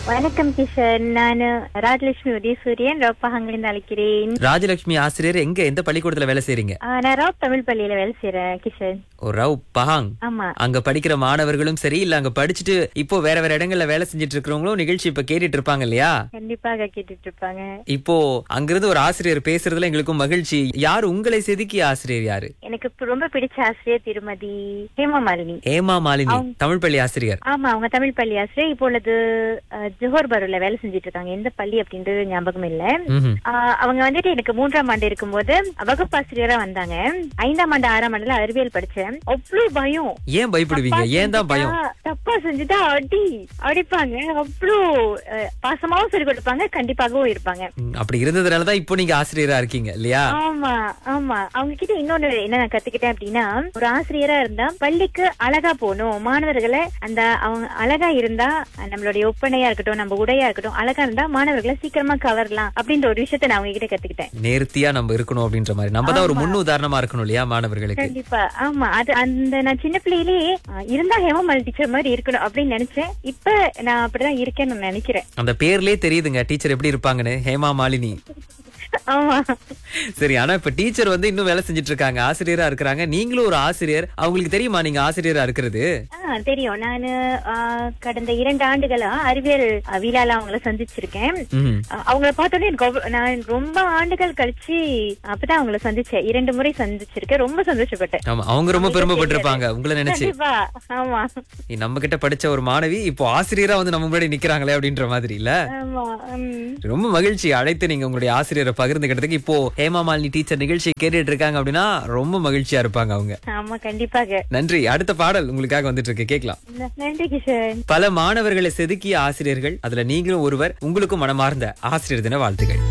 வணக்கம் கிஷன் நான் ராஜலட்சுமி உதயசூரியன் ரோப்பகங்களிலிருந்து அழைக்கிறேன் ராஜலட்சுமி ஆசிரியர் எங்க எந்த பள்ளிக்கூடத்துல வேலை செய்றீங்க ஆ, நான் ராவ் தமிழ் பள்ளியில வேலை செய்யறேன் கிஷன் ஓ ரவ் பஹாங் ஆமா அங்க படிக்கிற மாணவர்களும் சரி இல்ல அங்க படிச்சுட்டு இப்போ வேற வேற இடங்கள்ல வேலை செஞ்சுட்டு இருக்கிறவங்களும் நிகழ்ச்சி இப்ப கேட்டுட்டு இருப்பாங்க இல்லையா கண்டிப்பாக கேட்டுட்டு இருப்பாங்க இப்போ அங்கிருந்து ஒரு ஆசிரியர் பேசுறதுல எங்களுக்கும் மகிழ்ச்சி யார் உங்களை செதுக்கிய ஆசிரியர் யாரு எனக்கு இப்ப ரொம்ப பிடிச்ச ஆசிரியர் திருமதி ஹேமமாலினி ஏமா மாலினி தமிழ் பள்ளி ஆசிரியர் ஆமா அவங்க தமிழ் பள்ளி ஆசிரியர் இப்பொழுது அஹ், ஜோஹர் பருல வேலை செஞ்சுட்டு இருக்காங்க எந்த பள்ளி அப்படின்றது ஞாபகம் இல்ல ம்ஹும். ஆஹ், அவங்க வந்துட்டு எனக்கு மூன்றாம் ஆண்டு இருக்கும்போது வகுப்பாசிரியரா வந்தாங்க ஐந்தாம் ஆண்டு ஆறாம் ஆண்டுல அறிவியல் படிச்சேன் அவ்வளவு பயம் ஏன் பயப்படுவீங்க ஏன் தான் பயம் தப்பா- தப்பா செஞ்சுட்டா அடி அடிப்பாங்க அவ்வளோ அஹ், பாசமாவும் சொல்லி கொடுப்பாங்க கண்டிப்பாகவும் இருப்பாங்க ம், அப்படி இருந்ததுனாலதான் இப்போ நீங்க ஆசிரியரா இருக்கீங்க இல்லையா ஆமா ஆமா அவங்க கிட்ட இன்னொன்னு என்ன நான் கத்துக்கிட்டேன் அப்படின்னா ஒரு ஆசிரியரா இருந்தா பள்ளிக்கு அழகா போகணும் மாணவர்களை அந்த அவங்க அழகா இருந்தா நம்மளுடைய ஒப்பனையா இருக்கட்டும் நம்ம உடையா இருக்கட்டும் அழகா இருந்தா மாணவர்களை சீக்கிரமா கவரலாம் அப்படின்ற ஒரு விஷயத்த நான் அவங்க கிட்ட கத்துக்கிட்டேன் நேர்த்தியா நம்ம இருக்கணும் அப்படின்ற மாதிரி நம்ம தான் ஒரு முன் உதாரணமா இருக்கணும் இல்லையா மாணவர்களுக்கு கண்டிப்பா ஆமா அது அந்த நான் சின்ன பிள்ளையிலேயே அஹ், இருந்தா ஹேமமால் டீச்சர் மாதிரி இருக்கணும் அப்படின்னு நினைச்சேன் இப்ப நான் அப்படிதான் இருக்கேன்னு நான் நினைக்கிறேன் அந்த பேர்லயே தெரியுதுங்க டீச்சர் எப்படி இருப்பாங்கன்னு ஹேமா மாலினி ஆமா சரி ஆனா இப்ப டீச்சர் வந்து இன்னும் வேலை செஞ்சுட்டு இருக்காங்க ஆசிரியரா இருக்கிறாங்க நீங்களும் ஒரு ஆசிரியர் அவங்களுக்கு தெரியுமா நீங்க ஆசிரியரா இருக்கிறது ஆ, தெரியும் நானு ஆ, கடந்த இரண்டு ஆண்டுகளா அறிவியல் அ, விழால அவங்கள சந்திச்சிருக்கேன் ம்ஹும். அ, அவங்கள பார்த்தோன்னே எனக்கு அவ்வ- நான் ரொம்ப ஆண்டுகள் கழிச்சு அப்பதான் அவங்கள சந்திச்சேன் இரண்டு முறை சந்திச்சிருக்கேன் ரொம்ப சந்தோஷப்பட்டேன் ஆமா அவங்க ரொம்ப பெருமைப்பட்டிருப்பாங்க உங்களை நினைச்சு கண்டிப்பா ஆமா நம்ம கிட்ட படிச்ச ஒரு மாணவி இப்போ ஆசிரியரா வந்து நம்ம முன்னாடி நிக்கிறாங்களே அப்படின்ற மாதிரி இல்ல ஆமா ம். ரொம்ப மகிழ்ச்சி அழைத்து நீங்க உங்களுடைய ஆசிரியரை பகிர்ந்துக்கிட்டதுக்கு இப்போ ஹேமா மாலினி டீச்சர் நிகழ்ச்சி கேட்டுட்டு இருக்காங்க அப்படின்னா ரொம்ப மகிழ்ச்சியா இருப்பாங்க அவங்க ஆமா கண்டிப்பாக நன்றி அடுத்த பாடல் உங்களுக்காக வந்துட்டு இருக்கு கேட்கலாம் ந- நன்றி கிஷன் பல மாணவர்களை செதுக்கிய ஆசிரியர்கள் அதுல நீங்களும் ஒருவர் உங்களுக்கும் மனமார்ந்த ஆசிரியர் தின வாழ்த்துக்கள்